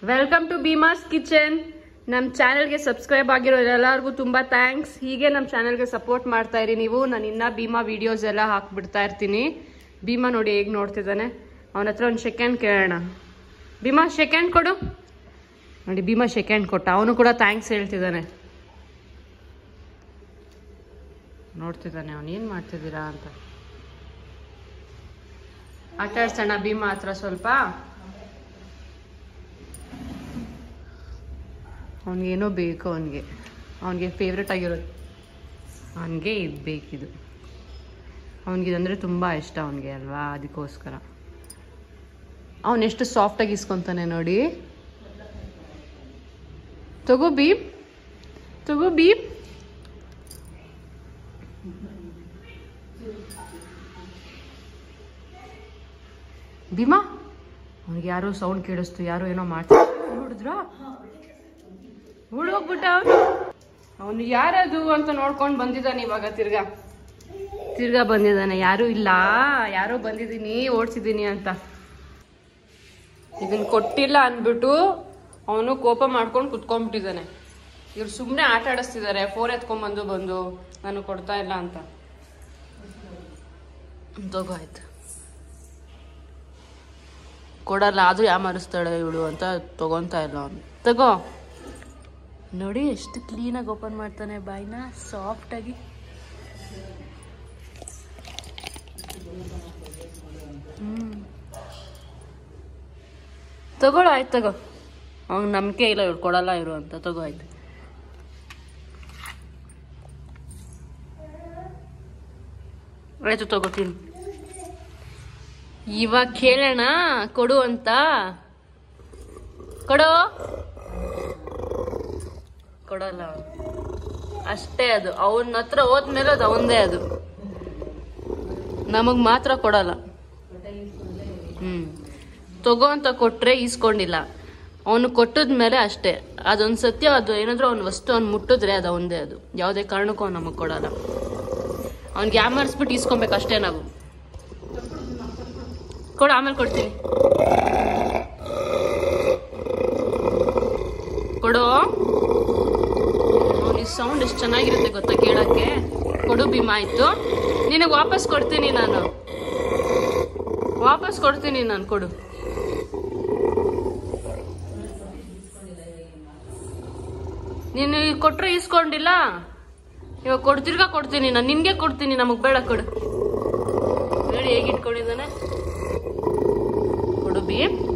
Welcome to ಭೀಮಾಸ್ kitchen ನಮ್ಮ ಚಾನೆಲ್ಗೆ subscribe ಆಗಿರೋ ಎಲ್ಲರಿಗೂ ತುಂಬ ಥ್ಯಾಂಕ್ಸ್ ಹೀಗೆ ನಮ್ಮ ಚಾನೆಲ್ಗೆ ಸಪೋರ್ಟ್ ಮಾಡ್ತಾ ಇರಿ ನೀವು ನಾನು ಇನ್ನೂ ಭೀಮಾ ವಿಡಿಯೋಸ್ ಎಲ್ಲ ಹಾಕ್ಬಿಡ್ತಾ ಇರ್ತೀನಿ ಭೀಮಾ ನೋಡಿ ಹೇಗೆ ನೋಡ್ತಿದ್ದಾನೆ ಅವನ ಹತ್ರ ಒಂದು ಸೆಕೆಂಡ್ ಕೇಳೋಣ ಭೀಮಾ ಸೆಕೆಂಡ್ ಕೊಡು ನೋಡಿ ಭೀಮಾ ಸೆಕೆಂಡ್ ಕೊಟ್ಟ ಅವನು ಕೂಡ ಥ್ಯಾಂಕ್ಸ್ ಹೇಳ್ತಿದ್ದಾನೆ ನೋಡ್ತಿದ್ದಾನೆ ಅವನು ಏನು ಮಾಡ್ತಿದ್ದೀರಾ ಅಂತ ಆಟ ಆಡ್ಸೋಣ ಭೀಮಾ ಹತ್ರ ಸ್ವಲ್ಪ ಅವನಿಗೇನೋ ಬೇಕು ಅವನಿಗೆ ಅವನಿಗೆ ಫೇವ್ರೆಟ್ ಆಗಿರೋದು ಅವನಿಗೆ ಇದು ಬೇಕಿದು ಅವನಿಗಿದಂದರೆ ತುಂಬ ಇಷ್ಟ ಅವನಿಗೆ ಅಲ್ವಾ ಅದಕ್ಕೋಸ್ಕರ ಅವನೆಷ್ಟು ಸಾಫ್ಟಾಗಿ ಇಸ್ಕೊತಾನೆ ನೋಡಿ ತಗೋ ಬೀಪ್ ತಗೋ ಬೀಪ್ ಭೀಮಾ ಅವನಿಗೆ ಯಾರೋ ಸೌಂಡ್ ಕೇಳಿಸ್ತು ಯಾರೋ ಏನೋ ಮಾಡ್ತಾರೆ ನೋಡಿದ್ರಾ ಹುಡುಗ್ಬಿಟ್ಟ ಅವನು ಯಾರದು ಅಂತ ನೋಡ್ಕೊಂಡು ಬಂದಿದ್ದಾನೆ ಇವಾಗ ತಿರ್ಗಾ ತಿರ್ಗಾ ಬಂದಿದ್ದಾನೆ ಯಾರು ಇಲ್ಲ ಯಾರೋ ಬಂದಿದ್ದೀನಿ ಓಡ್ಸಿದ್ದೀನಿ ಅಂತ ಇದನ್ನ ಕೊಟ್ಟಿಲ್ಲ ಅಂದ್ಬಿಟ್ಟು ಅವನು ಕೋಪ ಮಾಡ್ಕೊಂಡು ಕುತ್ಕೊಂಡ್ಬಿಟ್ಟಿದ್ದಾನೆ ಇವ್ರು ಸುಮ್ಮನೆ ಆಟ ಆಡಿಸ್ತಿದ್ದಾರೆ ಫೋನ್ ಎತ್ಕೊಂಡ್ಬಂದು ಬಂದು ನಾನು ಕೊಡ್ತಾ ಇಲ್ಲ ಅಂತ ತಗೋ ಆಯ್ತು ಕೊಡಲ್ಲ ಆದ್ರೂ ಯಾಮಾರಿಸ್ತಾಳೆ ಇವಳು ಅಂತ ತಗೊಂತಾ ಇಲ್ಲ ಅವನು ತಗೋ ನೋಡಿ ಎಷ್ಟು ಕ್ಲೀನಾಗಿ ಓಪನ್ ಮಾಡ್ತಾನೆ ಬಾಯಿನ ಸಾಫ್ಟಾಗಿ ಹ್ಮ್ ತಗೊಳು ಆಯ್ತು ತಗೋ ಅವ್ನು ನಂಬಿಕೆ ಇಲ್ಲ ಇವ್ರು ಕೊಡಲ್ಲ ಇವರು ಅಂತ ತಗೋ ಆಯ್ತು ಆಯ್ತು ತಗೋತೀನಿ ಇವಾಗ ಕೇಳೋಣ ಕೊಡು ಅಂತ ಕೊಡು ಕೊಡಲ್ಲ ಅವ್ನು. ಅಷ್ಟೇ ಅದು ಅವನ ಹತ್ರ ಹೋದ್ಮೇಲೆ ಅದು ಅವಂದೇ ಅದು ನಮಗ್ ಮಾತ್ರ ಕೊಡಲ್ಲ ಹ್ಮ್ ತಗೋ ಅಂತ ಕೊಟ್ರೆ ಈಸ್ಕೊಂಡಿಲ್ಲ ಅವನು ಕೊಟ್ಟದ್ಮೇಲೆ ಅಷ್ಟೇ ಅದೊಂದು ಸತ್ಯ ಅದು ಏನಾದ್ರೂ ಅವ್ನ ವಸ್ತು ಅವ್ನು ಮುಟ್ಟಿದ್ರೆ ಅದು ಅವಂದೇ ಅದು ಯಾವುದೇ ಕಾರಣಕ್ಕೂ ಅವ್ನು ನಮಗೆ ಕೊಡಲ್ಲ ಅವ್ನಿಗೆ ಯಾಮರ್ಸ್ಬಿಟ್ಟು ಈಸ್ಕೊಬೇಕು ಅಷ್ಟೇ ನಾವು ಕೊಡು ಆಮೇಲೆ ಕೊಡ್ತೀನಿ ಕೊಡು ಈ ಸೌಂಡ್ ಎಷ್ಟು ಚೆನ್ನಾಗಿರುತ್ತೆ ಗೊತ್ತಾ ಕೇಳಕ್ಕೆ ಕೊಡು ಭೀಮಾ ಆಯ್ತು ನಿನಗೆ ವಾಪಸ್ ಕೊಡ್ತೀನಿ ನಾನು ವಾಪಸ್ ಕೊಡ್ತೀನಿ ನಾನು ಕೊಡು ನೀನು ಈಗ ಕೊಟ್ರೆ ಇಸ್ಕೊಂಡಿಲ್ಲ ಇವಾಗ ಕೊಡ್ತಿರ್ಗ ಕೊಡ್ತೀನಿ ನಾನು ನಿನ್ಗೆ ಕೊಡ್ತೀನಿ ನಮಗ್ ಬೇಡ ಕೊಡು ನೋಡಿ ಹೇಗೆ ಇಟ್ಕೊಂಡಿದ್ದಾನೆ ಕೊಡು ಬಿ